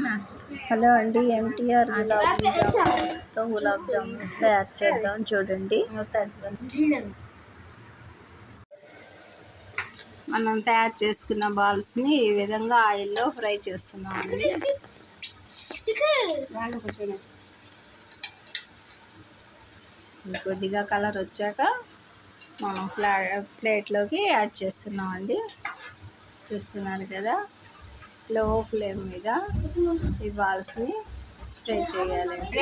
hello అండి ఎంటీఆర్ గులాబ్ జామున్స్తో గులాబ్ జామున్స్ తయారు చేద్దాం చూడండి మనం తయారు చేసుకున్న బాల్స్ని ఈ విధంగా ఆయిల్లో ఫ్రై చేస్తున్నాం అండి కొద్దిగా కలర్ వచ్చాక మనం ప్లా ప్లేట్లోకి యాడ్ చేస్తున్నాం అండి చూస్తున్నారు కదా లో ఫ్లేమ్ మీద ఈ బాల్స్ని ఫ్రై చేయాలండి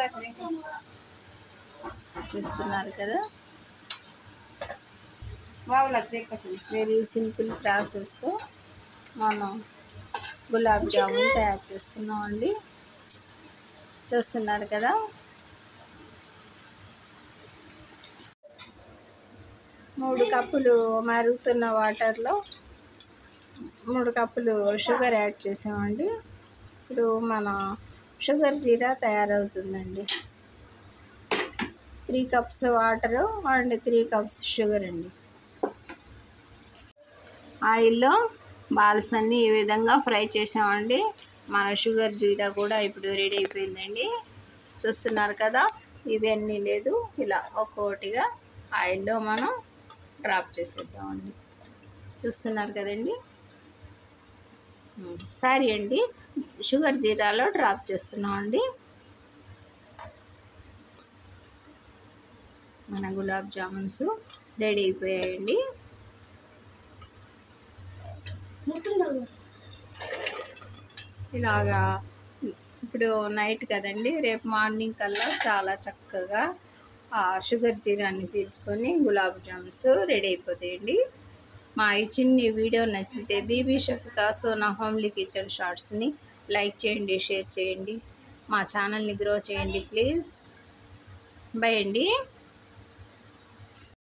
చూస్తున్నారు కదా వెరీ సింపుల్ ప్రాసెస్తో మనం గులాబ్ జామున్ తయారు చేస్తున్నాం అండి చూస్తున్నారు కదా మూడు కప్పులు మరుగుతున్న వాటర్లో మూడు కప్పులు షుగర్ యాడ్ చేసామండి ఇప్పుడు మన షుగర్ జీరా తయారవుతుందండి three cups water and three cups sugar అండి ఆయిల్లో బాల్స్ అన్నీ ఈ విధంగా ఫ్రై చేసామండి మన షుగర్ జీరా కూడా ఇప్పుడు రెడీ అయిపోయిందండి చూస్తున్నారు కదా ఇవన్నీ లేదు ఇలా ఒక్కొక్కటిగా ఆయిల్లో మనం డ్రాప్ చేసేద్దామండి చూస్తున్నారు కదండి సారీ అండి షుగర్ జీరాలో డ్రాప్ చేస్తున్నామండి మన గులాబ్ జామున్స్ రెడీ అయిపోయాయండి ఇలాగా ఇప్పుడు నైట్ కదండి రేపు మార్నింగ్ కల్లా చాలా చక్కగా ఆ షుగర్ జీరాన్ని పీల్చుకొని గులాబ్ జామున్స్ రెడీ అయిపోతాయండి మా ఈ చిన్ని వీడియో నచ్చితే బీబీ షఫికా సోనా హోమ్లీ కిచెన్ షార్ట్స్ని లైక్ చేయండి షేర్ చేయండి మా ఛానల్ని గ్రో చేయండి ప్లీజ్ బై అండి